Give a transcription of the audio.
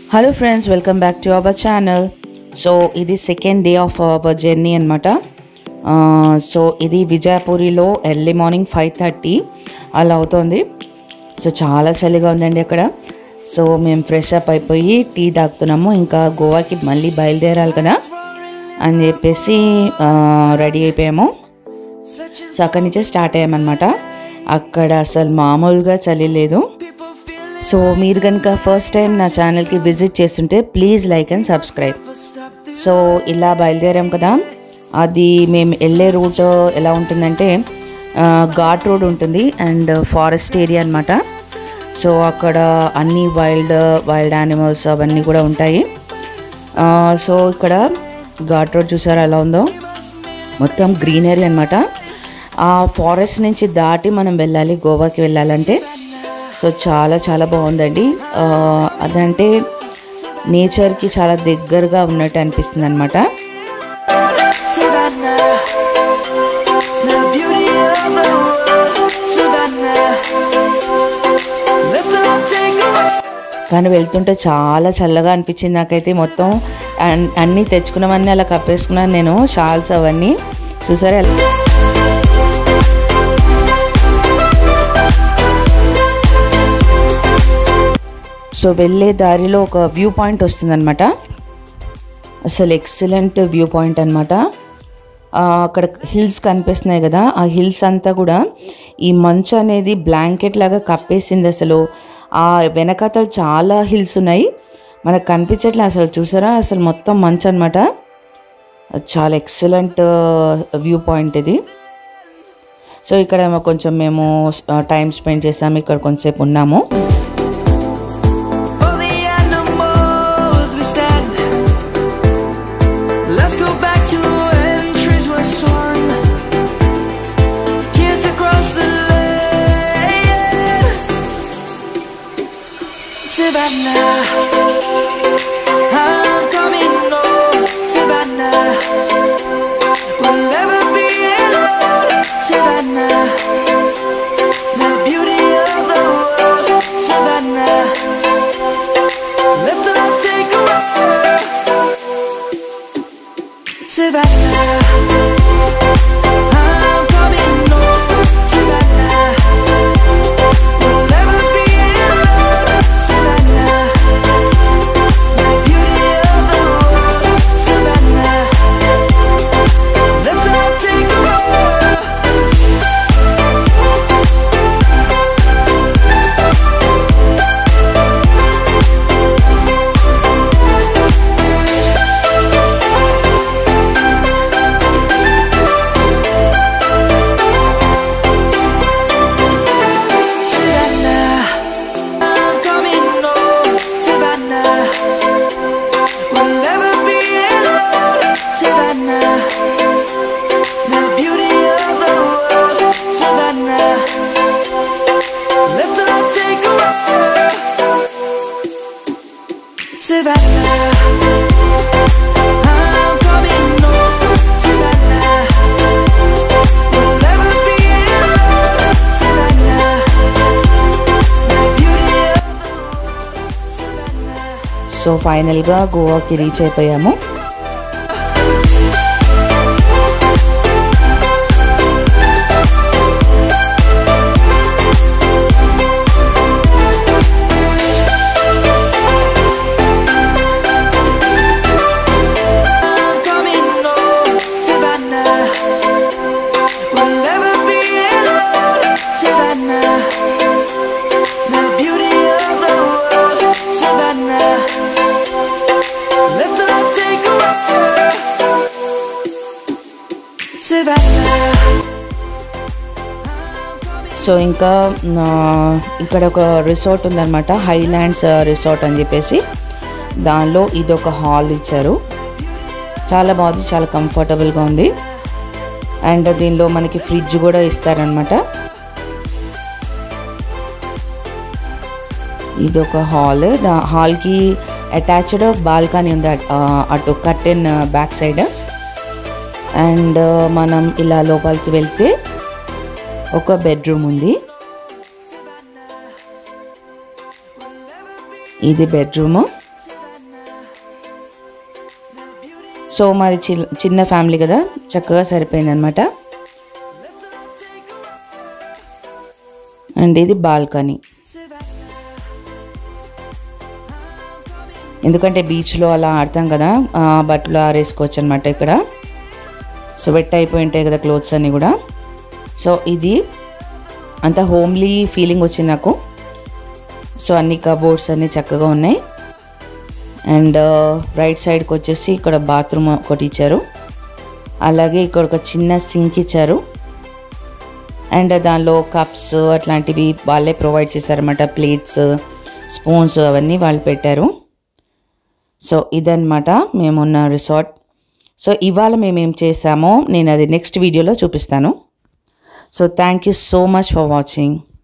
Hello friends welcome back to our channel so ఇది second day of our journey అనమాట so ఇది విజయపూరిలో early morning five thirty అలా అవుతుంది సో చాలా చలిగా ఉందండి అక్కడ సో మేము ఫ్రెష్ అప్ అయిపోయి టీ తాగుతున్నాము ఇంకా గోవాకి మళ్ళీ బయలుదేరాలి కదా అని చెప్పేసి రెడీ అయిపోయాము సో అక్కడి నుంచే స్టార్ట్ అయ్యామన్నమాట అక్కడ అసలు మామూలుగా చలి లేదు సో మీరు కనుక ఫస్ట్ టైం నా ఛానల్కి విజిట్ చేస్తుంటే please like and subscribe so ఇలా బయలుదేరాం కదా అది మేము వెళ్ళే రూట్ ఎలా ఉంటుందంటే ఆ, ఘాట్ రోడ్ ఉంటుంది అండ్ ఫారెస్ట్ ఏరియా అనమాట సో అక్కడ అన్ని వైల్డ్ వైల్డ్ యానిమల్స్ అవన్నీ కూడా ఉంటాయి ఆ, సో ఇక్కడ ఘాట్ రోడ్ చూసారా ఎలా ఉందో మొత్తం గ్రీనరీ అనమాట ఆ ఫారెస్ట్ నుంచి దాటి మనం వెళ్ళాలి గోవాకి వెళ్ళాలంటే సో చాలా చాలా బాగుందండి ఆ, అదంటే నేచర్కి చాలా దగ్గరగా ఉన్నట్టు అనిపిస్తుంది అనమాట Savannah, the beauty of the world, Savannah. Let's all take a ride. కానీ వెళ్తుంటే చాలా చల్లగా అనిపించింది నాకైతే మొత్తం అన్- అన్నీ తెచ్చుకున్నవన్నీ అలా కప్పేసుకున్నాను నేను షాల్స్ అవన్నీ చూసారా ఎలా- సో వెళ్ళే దారిలో ఒక వ్యూ పాయింట్ వస్తుందన్నమాట అసలు ఎక్సలెంట్ వ్యూ పాయింట్ అనమాట అక్కడ హిల్స్ కనిపిస్తున్నాయి కదా ఆ హిల్స్ అంతా కూడా ఈ మంచు అనేది బ్లాంకెట్ లాగా కప్పేసింది అసలు ఆ వెనకాతలు చాలా హిల్స్ ఉన్నాయి మనకు కనిపించట్లే అసలు చూసారా అసలు మొత్తం మంచు అనమాట చాలా ఎక్సలెంట్ వ్యూ పాయింట్ ఇది సో ఇక్కడ ఏమో కొంచెం మేము టైం స్పెండ్ చేసాము ఇక్కడ కొంచెంసేపు ఉన్నాము For the animals we stand. Let's go back to when trees were swung. Kids across the lane. Savannah. I'm coming home, Savannah. We'll never be alone, Savannah. The beauty of the world, Savannah. Let's all take a ride. Savannah. I'm coming home, Savannah. We'll never be alone, Savannah. The beauty of the world, Savannah. Let's all take a ride. Savannah, I'm coming home, Savannah. We'll never be alone, Savannah. The beauty of the world, Savannah. Let's all take a ride, Savannah. I'm coming home, Savannah. We'll never be alone, Savannah. The beauty of the world, Savannah. So ఫైనల్గా గోవాకి reach అయిపోయాము I'm coming home, Savannah. We'll never be alone, Savannah. The beauty of the world, Savannah. Let's all take a ride, Savannah. So ఇంకా ఆ, ఇక్కడ ఒక resort ఉందన్నమాట highlands resort అని చెప్పేసి దానిలో ఇది ఒక హాల్ ఇచ్చారు చాలా బాగుంది చాలా కంఫర్టబుల్గా ఉంది అండ్ దీనిలో మనకి ఫ్రిడ్జ్ కూడా ఇస్తారనమాట ఇది ఒక హాల్ దా హాల్కి అటాచ్డ్ బాల్కనీ ఉంది అట్- ఆ, అటు కర్టెన్ బ్యాక్ సైడ్ అండ్ మనం ఇలా లోపలికి వెళ్తే ఒక బెడ్రూమ్ ఉంది ఇది బెడ్రూమ్ సో మాది చి చిన్న ఫ్యామిలీ కదా చక్కగా సరిపోయింది అనమాట అండ్ ఇది బాల్కనీ ఎందుకంటే బీచ్లో అలా ఆడతాం కదా ఆ, బట్టలు ఆరేసుకోవచ్చు అనమాట ఇక్కడ సో వెట్ అయిపోయి ఉంటాయి కదా క్లోత్స్ అన్నీ కూడా సో ఇది అంత హోమ్లీ ఫీలింగ్ వచ్చింది నాకు సో అన్ని కబోర్డ్స్ అన్నీ చక్కగా ఉన్నాయి అండ్ రైట్ సైడ్కి వచ్చేసి ఇక్కడ బాత్రూమ్ ఒకటి ఇచ్చారు అలాగే ఇక్కడ ఒక చిన్న సింక్ ఇచ్చారు అండ్ దానిలో కప్స్ అట్లాంటివి వాళ్ళే ప్రొవైడ్ చేశారన్నమాట ప్లేట్స్ స్పూన్స్ అవన్నీ వాళ్ళు పెట్టారు సో ఇదన్నమాట మేమున్న రిసార్ట్ సో ఇవాళ మేము ఏం చేసామో నేను అది నెక్స్ట్ వీడియోలో చూపిస్తాను so thank you so much for watching